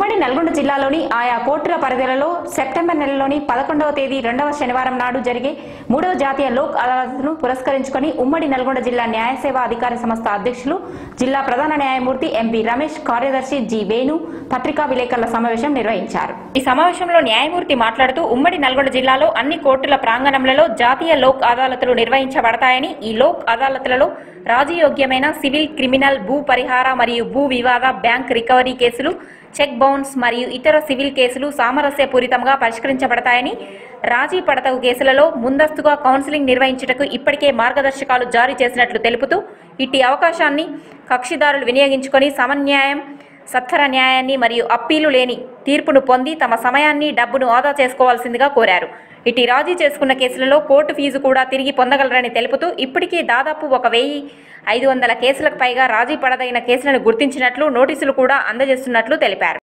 ఉమ్మడి నల్గొండ జిల్లాలోని ఆయా కోర్టుల పరిధిలలో సెప్టెంబర్ నెలలోని పదకొండవ తేదీ రెండవ శనివారం నాడు జరిగే మూడవ జాతీయ లోక్ అదాలత్ను పురస్కరించుకొని ఉమ్మడి నల్గొండ జిల్లా న్యాయ సేవా అధికార సంస్థ అధ్యక్షులు జిల్లా ప్రధాన న్యాయమూర్తి ఎంపీ రమేష్ కార్యదర్శి జి వేణు పత్రికా విలేకరుల సమావేశం నిర్వహించారు ఈ సమావేశంలో న్యాయమూర్తి మాట్లాడుతూ ఉమ్మడి నల్గొండ జిల్లాలో అన్ని కోర్టుల ప్రాంగణంలలో జాతీయ లోక్ అదాలతులు నిర్వహించబడతాయని ఈ లోక్ అదాలత్లలో రాజయోగ్యమైన సివిల్ క్రిమినల్ భూ పరిహార మరియు భూ వివాద బ్యాంక్ రికవరీ కేసులు చెక్ బౌన్స్ మరియు ఇతర సివిల్ కేసులు సామరస్యపూరితంగా పరిష్కరించబడతాయని రాజీ పడతగు కేసులలో ముందస్తుగా కౌన్సిలింగ్ నిర్వహించుటకు ఇప్పటికే మార్గదర్శకాలు జారీ చేసినట్లు తెలుపుతూ ఇట్టి అవకాశాన్ని కక్షిదారులు వినియోగించుకొని సమన్యాయం సత్వర న్యాయాన్ని మరియు అప్పీలు లేని తీర్పును పొంది తమ సమయాన్ని డబ్బును ఆదా చేసుకోవాల్సిందిగా కోరారు ఇటీ రాజీ చేసుకున్న కేసులలో కోర్టు ఫీజు కూడా తిరిగి పొందగలరని తెలుపుతూ ఇప్పటికే దాదాపు ఒక వెయ్యి ఐదు వందల కేసులకు పైగా రాజీ పడదగిన కేసులను గుర్తించినట్లు నోటీసులు కూడా అందజేస్తున్నట్లు తెలిపారు